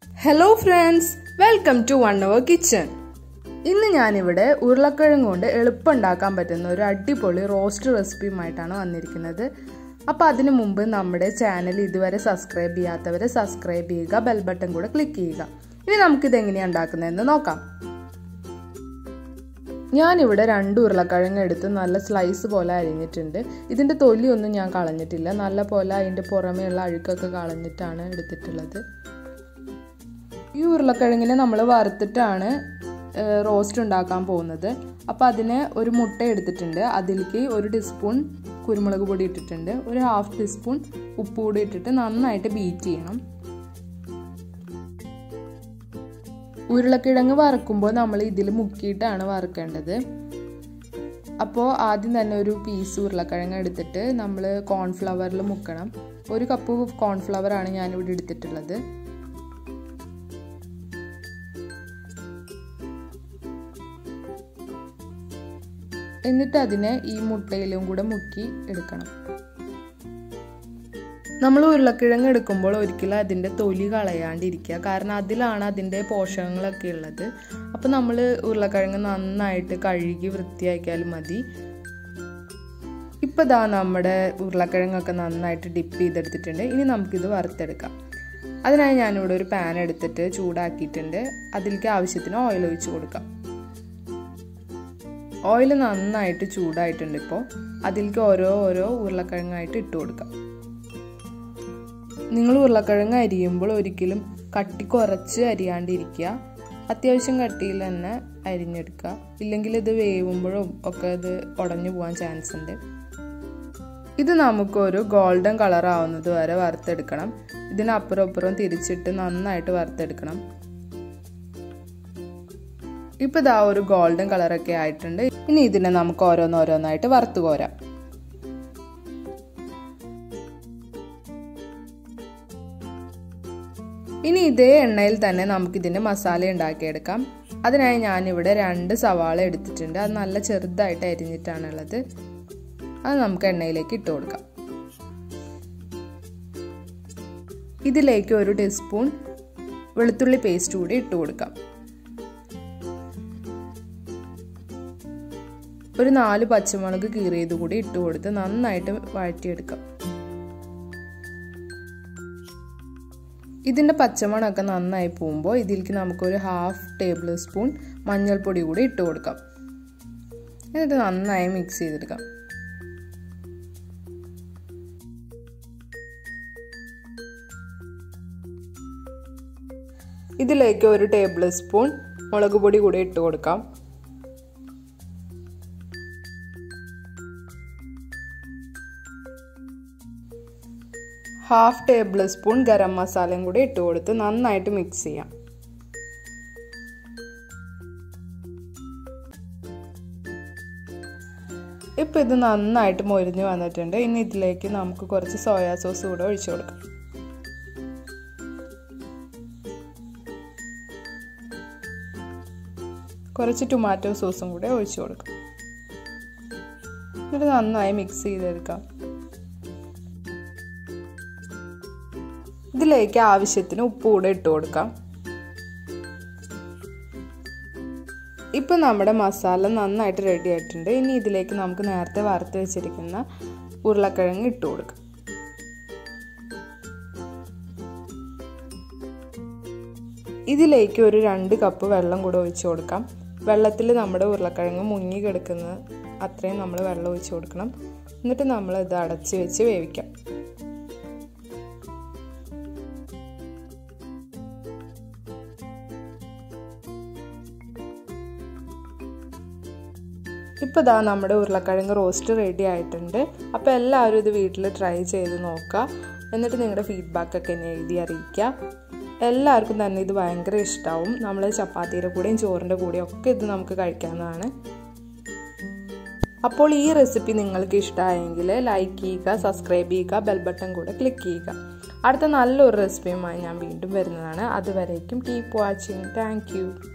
hello friends welcome to one hour kitchen ഇന്ന് ഞാനിവിടെ ഉരുളക്കിഴങ്ങ് കൊണ്ട് എളുപ്പം ഉണ്ടാക്കാൻ പറ്റുന്ന ഒരു അടിപൊളി റോസ്റ്റ് റെസിപ്പിയുമായിട്ടാണ് വന്നിരിക്കുന്നത് അപ്പോൾ അതിനു മുമ്പ് നമ്മുടെ ചാനൽ ഇതുവരെ സബ്സ്ക്രൈബ് ചെയ്യാത്തവരെ സബ്സ്ക്രൈബ് ചെയ്യുക ബെൽ ബട്ടൺ കൂടെ ക്ലിക്ക് ചെയ്യുക ഇനി നമുക്കിത് എങ്ങനെയാണ് ഉണ്ടാക്കുന്നതെന്ന് നോക്കാം ഞാനിവിടെ രണ്ട് ഉരുളക്കിഴങ്ങ് എടുത്ത് നല്ല സ്ലൈസ് പോലെ അരിഞ്ഞിട്ടുണ്ട് ഇതിൻ്റെ തൊലിയൊന്നും ഞാൻ കളഞ്ഞിട്ടില്ല നല്ല പോലെ അതിൻ്റെ പുറമേയുള്ള അഴുക്കൊക്കെ കളഞ്ഞിട്ടാണ് എടുത്തിട്ടുള്ളത് ഈ ഉരുളക്കിഴങ്ങിനെ നമ്മൾ വറുത്തിട്ടാണ് റോസ്റ്റ് ഉണ്ടാക്കാൻ പോകുന്നത് അപ്പോൾ അതിന് ഒരു മുട്ട എടുത്തിട്ടുണ്ട് അതിലേക്ക് ഒരു ടീസ്പൂൺ കുരുമുളക് പൊടി ഇട്ടിട്ടുണ്ട് ഒരു ഹാഫ് ടീസ്പൂൺ ഉപ്പ് കൂടി ഇട്ടിട്ട് നന്നായിട്ട് ബീറ്റ് ചെയ്യണം ഉരുളക്കിഴങ്ങ് വറക്കുമ്പോൾ നമ്മൾ ഇതിൽ മുക്കിയിട്ടാണ് വറുക്കേണ്ടത് അപ്പോൾ ആദ്യം തന്നെ ഒരു പീസ് ഉരുളക്കിഴങ്ങ് എടുത്തിട്ട് നമ്മൾ കോൺഫ്ലവറിൽ മുക്കണം ഒരു കപ്പ് കോൺഫ്ലവർ ആണ് ഞാനിവിടെ എടുത്തിട്ടുള്ളത് എന്നിട്ട് അതിനെ ഈ മുട്ടയിലും കൂടെ മുക്കി എടുക്കണം നമ്മൾ ഉരുളക്കിഴങ്ങ് എടുക്കുമ്പോൾ ഒരിക്കലും അതിൻ്റെ തൊലി കളയാണ്ടിരിക്കുക കാരണം അതിലാണ് അതിൻ്റെ പോഷകങ്ങളൊക്കെ ഉള്ളത് അപ്പോൾ നമ്മൾ ഉരുളക്കിഴങ്ങ് നന്നായിട്ട് കഴുകി വൃത്തിയാക്കിയാലും മതി ഇപ്പോൾ ഇതാ നമ്മുടെ ഉരുളക്കിഴങ്ങൊക്കെ നന്നായിട്ട് ഡിപ്പ് ചെയ്തെടുത്തിട്ടുണ്ട് ഇനി നമുക്കിത് വറുത്തെടുക്കാം അതിനായി ഞാനിവിടെ ഒരു പാൻ എടുത്തിട്ട് ചൂടാക്കിയിട്ടുണ്ട് അതിലേക്ക് ആവശ്യത്തിന് ഓയിൽ ഒഴിച്ച് കൊടുക്കാം ഓയിൽ നന്നായിട്ട് ചൂടായിട്ടുണ്ട് ഇപ്പോൾ അതിലേക്ക് ഓരോ ഓരോ ഉരുളക്കിഴങ്ങായിട്ട് ഇട്ട് കൊടുക്കാം നിങ്ങൾ ഉരുളക്കിഴങ്ങ് അരിയുമ്പോൾ ഒരിക്കലും കട്ടി കുറച്ച് അരിയാണ്ടിരിക്കുക അത്യാവശ്യം കട്ടിയിൽ തന്നെ അരിഞ്ഞെടുക്കുക ഇല്ലെങ്കിൽ ഇത് വേവുമ്പോഴും ഒക്കെ ഇത് ഉടഞ്ഞു പോകാൻ ചാൻസ് ഉണ്ട് ഇത് നമുക്കൊരു ഗോൾഡൻ കളർ ആവുന്നത് വരെ വറുത്തെടുക്കണം ഇതിനപ്പുറം അപ്പുറം തിരിച്ചിട്ട് നന്നായിട്ട് വറുത്തെടുക്കണം ഇപ്പം ഇതാ ഒരു ഗോൾഡൻ കളറൊക്കെ ആയിട്ടുണ്ട് ഇനി ഇതിനെ നമുക്ക് ഓരോന്നോരോന്നായിട്ട് വറുത്ത് കോരാം ഇനി ഇതേ എണ്ണയിൽ തന്നെ നമുക്കിതിൻ്റെ മസാല ഉണ്ടാക്കിയെടുക്കാം അതിനായി ഞാനിവിടെ രണ്ട് സവാള എടുത്തിട്ടുണ്ട് അത് നല്ല ചെറുതായിട്ട് അരിഞ്ഞിട്ടാണുള്ളത് അത് നമുക്ക് എണ്ണയിലേക്ക് ഇട്ട് കൊടുക്കാം ഇതിലേക്ക് ഒരു ടീസ്പൂൺ വെളുത്തുള്ളി പേസ്റ്റ് കൂടി ഇട്ട് കൊടുക്കാം ഒരു നാല് പച്ചമുളക് കീറിയത് കൂടി ഇട്ട് കൊടുത്ത് നന്നായിട്ട് വഴറ്റിയെടുക്കാം ഇതിൻ്റെ പച്ചമണമൊക്കെ നന്നായി പോകുമ്പോൾ ഇതിലേക്ക് നമുക്കൊരു ഹാഫ് ടേബിൾ സ്പൂൺ മഞ്ഞൾപ്പൊടി കൂടി ഇട്ട് കൊടുക്കാം എന്നിട്ട് നന്നായി മിക്സ് ചെയ്തെടുക്കാം ഇതിലേക്ക് ഒരു ടേബിൾ സ്പൂൺ മുളക് പൊടി കൂടി ഇട്ട് കൊടുക്കാം ഹാഫ് ടേബിൾ സ്പൂൺ ഗരം മസാലയും കൂടി ഇട്ട് കൊടുത്ത് നന്നായിട്ട് മിക്സ് ചെയ്യാം ഇപ്പം ഇത് നന്നായിട്ട് മൊരിഞ്ഞ് വന്നിട്ടുണ്ട് ഇനി ഇതിലേക്ക് നമുക്ക് കുറച്ച് സോയാ സോസ് കൂടെ ഒഴിച്ചു കൊടുക്കാം കുറച്ച് ടൊമാറ്റോ സോസും കൂടെ ഒഴിച്ചു കൊടുക്കാം എന്നിട്ട് നന്നായി മിക്സ് ചെയ്തെടുക്കാം ഇതിലേക്ക് ആവശ്യത്തിന് ഉപ്പ് കൂടെ ഇട്ട് കൊടുക്കാം ഇപ്പം നമ്മുടെ മസാല നന്നായിട്ട് റെഡി ആയിട്ടുണ്ട് ഇനി ഇതിലേക്ക് നമുക്ക് നേരത്തെ വറുത്ത് വെച്ചിരിക്കുന്ന ഉരുളക്കിഴങ്ങ് ഇട്ട് കൊടുക്കാം ഇതിലേക്ക് ഒരു രണ്ട് കപ്പ് വെള്ളം കൂടെ ഒഴിച്ചു കൊടുക്കാം വെള്ളത്തിൽ നമ്മുടെ ഉരുളക്കിഴങ്ങ് മുങ്ങി കിടക്കുന്ന അത്രയും നമ്മൾ വെള്ളം ഒഴിച്ചു കൊടുക്കണം എന്നിട്ട് നമ്മൾ ഇത് അടച്ച് വെച്ച് വേവിക്കാം ഇപ്പോൾ ഇതാ നമ്മുടെ ഉരുളക്കിഴങ്ങ് റോസ്റ്റ് റെഡി ആയിട്ടുണ്ട് അപ്പോൾ എല്ലാവരും ഇത് വീട്ടിൽ ട്രൈ ചെയ്ത് നോക്കുക എന്നിട്ട് നിങ്ങളുടെ ഫീഡ്ബാക്ക് ഒക്കെ എന്നെ എഴുതി അറിയിക്കുക എല്ലാവർക്കും തന്നെ ഇത് ഭയങ്കര ഇഷ്ടമാവും നമ്മൾ ചപ്പാത്തിയുടെ കൂടെയും ചോറിൻ്റെ കൂടെയും ഒക്കെ ഇത് നമുക്ക് കഴിക്കാവുന്നതാണ് അപ്പോൾ ഈ റെസിപ്പി നിങ്ങൾക്ക് ഇഷ്ടമായെങ്കിൽ ലൈക്ക് ചെയ്യുക സബ്സ്ക്രൈബ് ചെയ്യുക ബെൽ ബട്ടൺ കൂടെ ക്ലിക്ക് ചെയ്യുക അടുത്ത നല്ലൊരു റെസിപ്പിയുമായി ഞാൻ വീണ്ടും വരുന്നതാണ് അതുവരേക്കും കീപ്പ് വാച്ചിങ് താങ്ക്